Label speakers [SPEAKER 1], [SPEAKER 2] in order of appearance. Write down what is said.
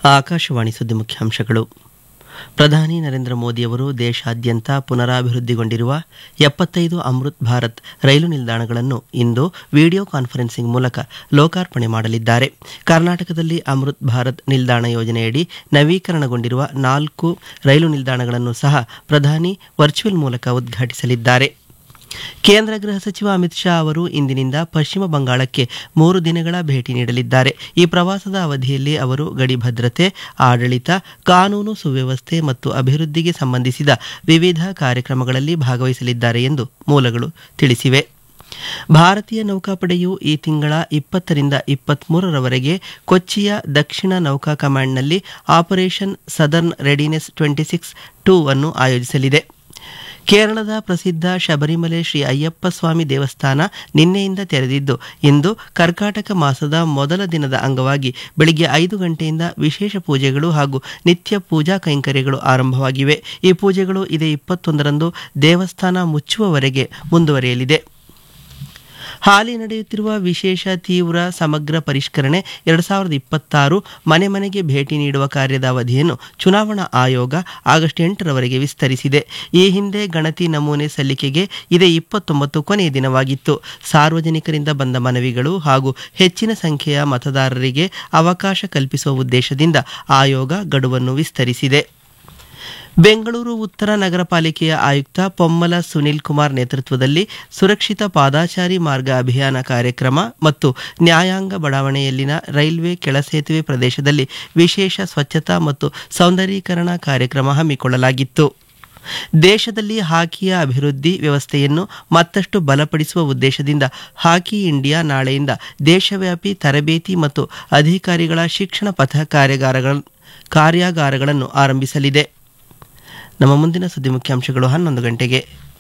[SPEAKER 1] ಆಕಾಶವಾಣಿ ಸುದ್ದಿ ಮುಖ್ಯಾಂಶಗಳು ಪ್ರಧಾನಿ ನರೇಂದ್ರ ಮೋದಿಯವರು ದೇಶಾದ್ಯಂತ ಪುನರಾಭಿವೃದ್ಧಿಗೊಂಡಿರುವ ಎಪ್ಪತ್ತೈದು ಅಮೃತ್ ಭಾರತ್ ರೈಲು ನಿಲ್ದಾಣಗಳನ್ನು ಇಂದು ವಿಡಿಯೋ ಕಾನ್ಫರೆನ್ಸಿಂಗ್ ಮೂಲಕ ಲೋಕಾರ್ಪಣೆ ಮಾಡಲಿದ್ದಾರೆ ಕರ್ನಾಟಕದಲ್ಲಿ ಅಮೃತ್ ಭಾರತ್ ನಿಲ್ದಾಣ ಯೋಜನೆಯಡಿ ನವೀಕರಣಗೊಂಡಿರುವ ನಾಲ್ಕು ರೈಲು ನಿಲ್ದಾಣಗಳನ್ನು ಸಹ ಪ್ರಧಾನಿ ವರ್ಚುವಲ್ ಮೂಲಕ ಉದ್ಘಾಟಿಸಲಿದ್ದಾರೆ ಕೇಂದ್ರ ಗೃಹ ಸಚಿವ ಅಮಿತ್ ಶಾ ಅವರು ಇಂದಿನಿಂದ ಪಶ್ಚಿಮ ಬಂಗಾಳಕ್ಕೆ ಮೂರು ದಿನಗಳ ಭೇಟಿ ನೀಡಲಿದ್ದಾರೆ ಈ ಪ್ರವಾಸದ ಅವಧಿಯಲ್ಲಿ ಅವರು ಗಡಿ ಭದ್ರತೆ ಆಡಳಿತ ಕಾನೂನು ಸುವ್ಯವಸ್ಥೆ ಮತ್ತು ಅಭಿವೃದ್ಧಿಗೆ ಸಂಬಂಧಿಸಿದ ವಿವಿಧ ಕಾರ್ಯಕ್ರಮಗಳಲ್ಲಿ ಭಾಗವಹಿಸಲಿದ್ದಾರೆ ಎಂದು ಮೂಲಗಳು ತಿಳಿಸಿವೆ ಭಾರತೀಯ ನೌಕಾಪಡೆಯು ಈ ತಿಂಗಳ ಇಪ್ಪತ್ತರಿಂದ ಇಪ್ಪತ್ಮೂರರವರೆಗೆ ಕೊಚ್ಚಿಯ ದಕ್ಷಿಣ ನೌಕಾ ಕಮಾಂಡ್ನಲ್ಲಿ operation southern readiness twenty six two ಅನ್ನು ಆಯೋಜಿಸಲಿದೆ ಕೇರಳದ ಪ್ರಸಿದ್ಧ ಶಬರಿಮಲೆ ಶ್ರೀ ಅಯ್ಯಪ್ಪ ಸ್ವಾಮಿ ದೇವಸ್ಥಾನ ನಿನ್ನೆಯಿಂದ ತೆರೆದಿದ್ದು ಇಂದು ಕರ್ಕಾಟಕ ಮಾಸದ ಮೊದಲ ದಿನದ ಅಂಗವಾಗಿ ಬೆಳಿಗ್ಗೆ ಐದು ಗಂಟೆಯಿಂದ ವಿಶೇಷ ಪೂಜೆಗಳು ಹಾಗೂ ನಿತ್ಯ ಪೂಜಾ ಕೈಂಕರ್ಯಗಳು ಆರಂಭವಾಗಿವೆ ಈ ಪೂಜೆಗಳು ಇದೇ ಇಪ್ಪತ್ತೊಂದರಂದು ದೇವಸ್ಥಾನ ಮುಚ್ಚುವವರೆಗೆ ಮುಂದುವರಿಯಲಿದೆ ಹಾಲಿ ನಡೆಯುತ್ತಿರುವ ವಿಶೇಷ ತೀವ್ರ ಸಮಗ್ರ ಪರಿಷ್ಕರಣೆ ಎರಡು ಸಾವಿರದ ಇಪ್ಪತ್ತಾರು ಮನೆ ಮನೆಗೆ ಭೇಟಿ ನೀಡುವ ಕಾರ್ಯದ ಅವಧಿಯನ್ನು ಚುನಾವಣಾ ಆಯೋಗ ಆಗಸ್ಟ್ ಎಂಟರವರೆಗೆ ವಿಸ್ತರಿಸಿದೆ ಈ ಹಿಂದೆ ಗಣತಿ ನಮೂನೆ ಸಲ್ಲಿಕೆಗೆ ಇದೇ ಇಪ್ಪತ್ತೊಂಬತ್ತು ಕೊನೆಯ ದಿನವಾಗಿತ್ತು ಸಾರ್ವಜನಿಕರಿಂದ ಬಂದ ಮನವಿಗಳು ಹಾಗೂ ಹೆಚ್ಚಿನ ಸಂಖ್ಯೆಯ ಮತದಾರರಿಗೆ ಅವಕಾಶ ಕಲ್ಪಿಸುವ ಉದ್ದೇಶದಿಂದ ಆಯೋಗ ಗಡುವನ್ನು ವಿಸ್ತರಿಸಿದೆ ಬೆಂಗಳೂರು ಉತ್ತರ ನಗರ ಪಾಲಿಕೆಯ ಆಯುಕ್ತ ಪೊಮ್ಮಲ ಸುನಿಲ್ ಕುಮಾರ್ ನೇತೃತ್ವದಲ್ಲಿ ಸುರಕ್ಷಿತ ಪಾದಾಚಾರಿ ಮಾರ್ಗ ಅಭಿಯಾನ ಕಾರ್ಯಕ್ರಮ ಮತ್ತು ನ್ಯಾಯಾಂಗ ಬಡಾವಣೆಯಲ್ಲಿನ ರೈಲ್ವೆ ಕೆಳಸೇತುವೆ ಪ್ರದೇಶದಲ್ಲಿ ವಿಶೇಷ ಸ್ವಚ್ಛತಾ ಮತ್ತು ಸೌಂದರೀಕರಣ ಕಾರ್ಯಕ್ರಮ ಹಮ್ಮಿಕೊಳ್ಳಲಾಗಿತ್ತು ದೇಶದಲ್ಲಿ ಹಾಕಿಯ ಅಭಿವೃದ್ಧಿ ವ್ಯವಸ್ಥೆಯನ್ನು ಮತ್ತಷ್ಟು ಬಲಪಡಿಸುವ ಉದ್ದೇಶದಿಂದ ಹಾಕಿ ಇಂಡಿಯಾ ನಾಳೆಯಿಂದ ದೇಶವ್ಯಾಪಿ ತರಬೇತಿ ಮತ್ತು ಅಧಿಕಾರಿಗಳ ಶಿಕ್ಷಣ ಪಥ ಕಾರ್ಯಾಗಾರಗಳ ಕಾರ್ಯಾಗಾರಗಳನ್ನು ಆರಂಭಿಸಲಿದೆ ನಮ್ಮ ಮುಂದಿನ ಸುದ್ದಿ ಮುಖ್ಯಾಂಶಗಳು ಹನ್ನೊಂದು ಗಂಟೆಗೆ